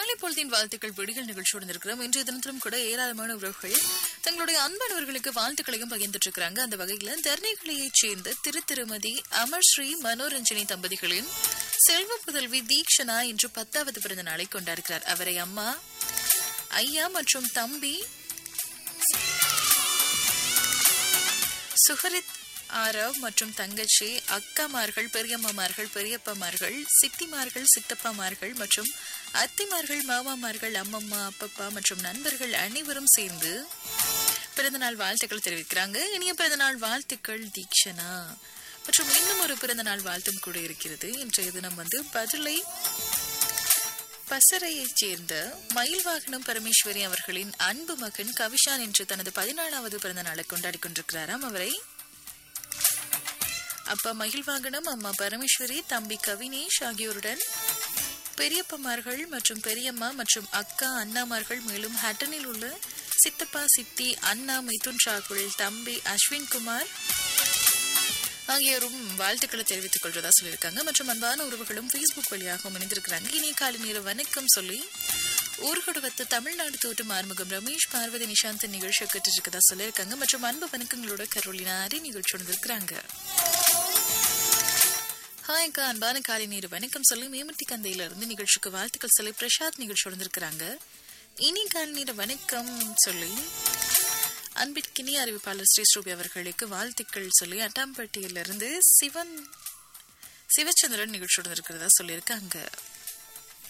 காலை பொழுதின் வாழ்த்துக்கள் விடிகள் நிகழ்ச்சியோடு இருக்கிறோம் இன்றைய தினத்திலும் கூட ஏராளமான உறவுகள் தங்களுடைய அன்பானவர்களுக்கு வாழ்த்துக்களையும் பகிர்ந்துட்டு இருக்கிறாங்க அந்த வகையில தர்ணிகளையைச் சேர்ந்த திரு திருமதி அமர் ஸ்ரீ மனோரஞ்சனி தம்பதிகளின் செல்வ புதல்வி தீக்ஷனா இன்று பத்தாவது பிறந்த நாளை கொண்டாடுகிறார் அவரை அம்மா ஐயா மற்றும் தம்பி சுஹரித் ஆரவ் மற்றும் தங்கச்சி அக்காமார்கள் பெரியம்மாமார்கள் பெரியப்பமார்கள் சித்திமார்கள் சித்தப்பாமார்கள் மற்றும் அத்திமார்கள் மாமாமார்கள் அம்மம்மா அப்பப்பா மற்றும் நண்பர்கள் அனைவரும் சேர்ந்து பிறந்தநாள் வாழ்த்துக்கள் தெரிவிக்கிறாங்க இனிய பிறந்தநாள் வாழ்த்துக்கள் தீக்ஷனா மற்றும் இன்னும் ஒரு பிறந்தநாள் வாழ்த்தும் கூட இருக்கிறது இன்றைய தினம் வந்து பதிலை பசறையைச் சேர்ந்த மயில் வாகனம் பரமேஸ்வரி அவர்களின் அன்பு மகன் கவிஷான் என்று தனது பதினாலாவது பிறந்த நாளை கொண்டாடி கொண்டிருக்கிறாராம் அவரை அப்பா மகிழ்வாகனம் அம்மா பரமேஸ்வரி தம்பி கவினேஷ் ஆகியோருடன் பெரியப்பமார்கள் மற்றும் பெரியம்மா மற்றும் அக்கா அண்ணாமார்கள் மேலும் ஹட்டனில் உள்ள சித்தப்பா சித்தி அண்ணா மிதுன் ராகுல் தம்பி அஸ்வின் குமார் ஆகியோரும் வாழ்த்துக்களை தெரிவித்துக் கொள்றதா சொல்லியிருக்காங்க மற்றும் அன்பான உறவுகளும் ஃபேஸ்புக் வழியாகவும் இணைந்திருக்கிறாங்க இனிய காலை நேர வணக்கம் சொல்லி ஊர்கொடவத்து தமிழ்நாடு தோட்டம் ஆறுமுகம் ரமேஷ் பார்வதி நிஷாந்த் நிகழ்ச்சியை கேட்டு இருக்கதா சொல்லியிருக்காங்க மற்றும் அன்பு வணக்கங்களோட கரோலினா அரி நிகழ்ச்சியோடு இருக்கிறாங்க ஹாய் அக்கா அன்பான காலை நேர வணக்கம் சொல்லி மேமட்டி கந்தையில இருந்து நிகழ்ச்சிக்கு வாழ்த்துக்கள் சொல்லி பிரசாத் நிகழ்ச்சியோடு இருக்கிறாங்க இனி காலை நேர வணக்கம் சொல்லி அன்பிற்கினி அறிவிப்பாளர் ஸ்ரீ ஸ்ரூபி அவர்களுக்கு வாழ்த்துக்கள் சொல்லி அட்டாம்பட்டியிலிருந்து சிவன் சிவச்சந்திரன் நிகழ்ச்சியோடு இருக்கிறதா சொல்லியிருக்காங்க